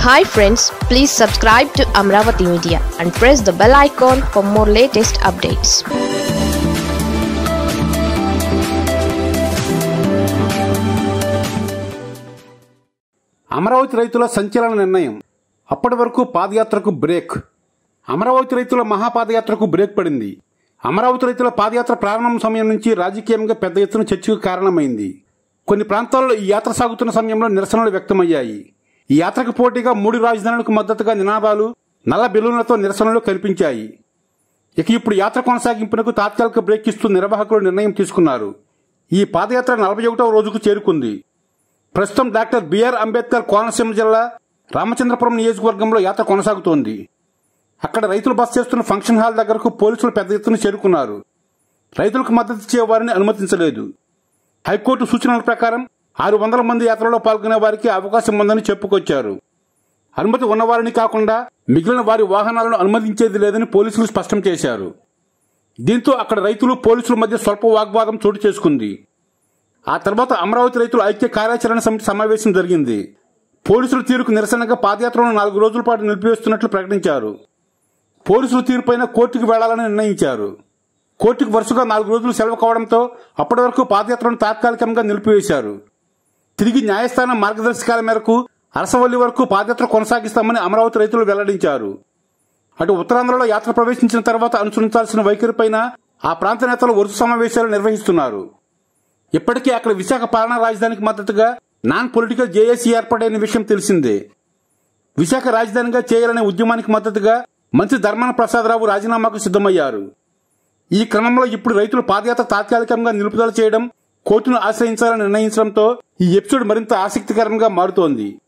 hi friends please subscribe to Amaravati Media and press the bell icon for more latest updates Amaravati రైతుల సంచలన నిర్ణయం అప్పటి వరకు పాదయాత్రకు బ్రేక్ అమరావతి రైతుల మహాపాదయాత్రకు బ్రేక్ పడింది అమరావతి రైతుల పాదయాత్ర ప్రారంభం సమయం నుంచి రాజకీయంగా పెద్ద ఎత్తున చర్చకు కారణమైంది కొన్ని ప్రాంతాల్లో ఈ యాత్ర సాగుతున్న సమయంలో నిరసనలు వ్యక్తమయ్యాయి ఈ యాత్రకు పోటీగా మూడు రాజధానులకు మద్దతుగా నినాదాలు నల్ల బెలూన్లతో నిరసనలు కనిపించాయి ఇక ఇప్పుడు యాత్ర కొనసాగింపునకు తాత్కాలిక బ్రేక్ ఇస్తూ నిర్వాహకులు నిర్ణయం తీసుకున్నారు ఈ పాదయాత్ర నలభై ఒకటవ రోజుకు చేరుకుంది ప్రస్తుతం డాక్టర్ బిఆర్ అంబేద్కర్ కోనసీమ జిల్లా రామచంద్రపురం నియోజకవర్గంలో యాత్ర కొనసాగుతోంది అక్కడ రైతులు బస్ చేస్తున్న ఫంక్షన్ హాల్ దగ్గరకు పోలీసులు పెద్ద ఎత్తున చేరుకున్నారు రైతులకు మద్దతు ఇచ్చే వారిని అనుమతించలేదు హైకోర్టు సూచనల ప్రకారం ఆరు వందల మంది యాత్రలో పాల్గొనే వారికి అవకాశం ఉందని చెప్పుకొచ్చారు అనుమతి ఉన్నవారిని కాకుండా మిగిలిన వారి వాహనాలను అనుమతించేది లేదని పోలీసులు స్పష్టం చేశారు దీంతో అక్కడ రైతులు పోలీసుల మధ్య స్వల్ప వాగ్వాదం చోటు చేసుకుంది ఆ తర్వాత అమరావతి రైతుల ఐక్య కార్యాచరణ సమితి సమావేశం జరిగింది పోలీసుల తీరుకు నిరసనగా పాదయాత్రను నాలుగు రోజుల పాటు నిలిపివేస్తున్నట్లు ప్రకటించారు పోలీసుల తీరుపైన కోర్టుకు వెళ్లాలని నిర్ణయించారు కోర్టుకు వరుసగా నాలుగు రోజులు సెలవు కావడంతో అప్పటి వరకు పాదయాత్రను తాత్కాలికంగా నిలిపివేశారు తిరిగి న్యాయస్థానం మార్గదర్శకాల మేరకు అరసవల్లి వరకు పాదయాత్ర కొనసాగిస్తామని అమరావతి రైతులు వెల్లడించారు అటు ఉత్తరాంధ్రలో యాత్ర ప్రవేశించిన తర్వాత అనుసరించాల్సిన వైఖరిపైన ఆ ప్రాంత నేతలు వరుస సమావేశాలు నిర్వహిస్తున్నారు ఇప్పటికే అక్కడ విశాఖ పాలనా రాజధానికి మద్దతుగా నాన్ పొలిటికల్ జేఏసీ ఏర్పాటైన విషయం తెలిసిందే విశాఖ రాజధానిగా చేయాలనే ఉద్యమానికి మద్దతుగా మంత్రి ధర్మాన ప్రసాదరావు రాజీనామాకు సిద్ధమయ్యారు ఈ క్రమంలో ఇప్పుడు రైతులు పాదయాత్ర తాత్కాలికంగా నిలుపుదల చేయడం కోర్టును ఆశ్రయించాలని నిర్ణయించడంతో ఈ ఎపిసోడ్ మరింత ఆసక్తికరంగా మారుతోంది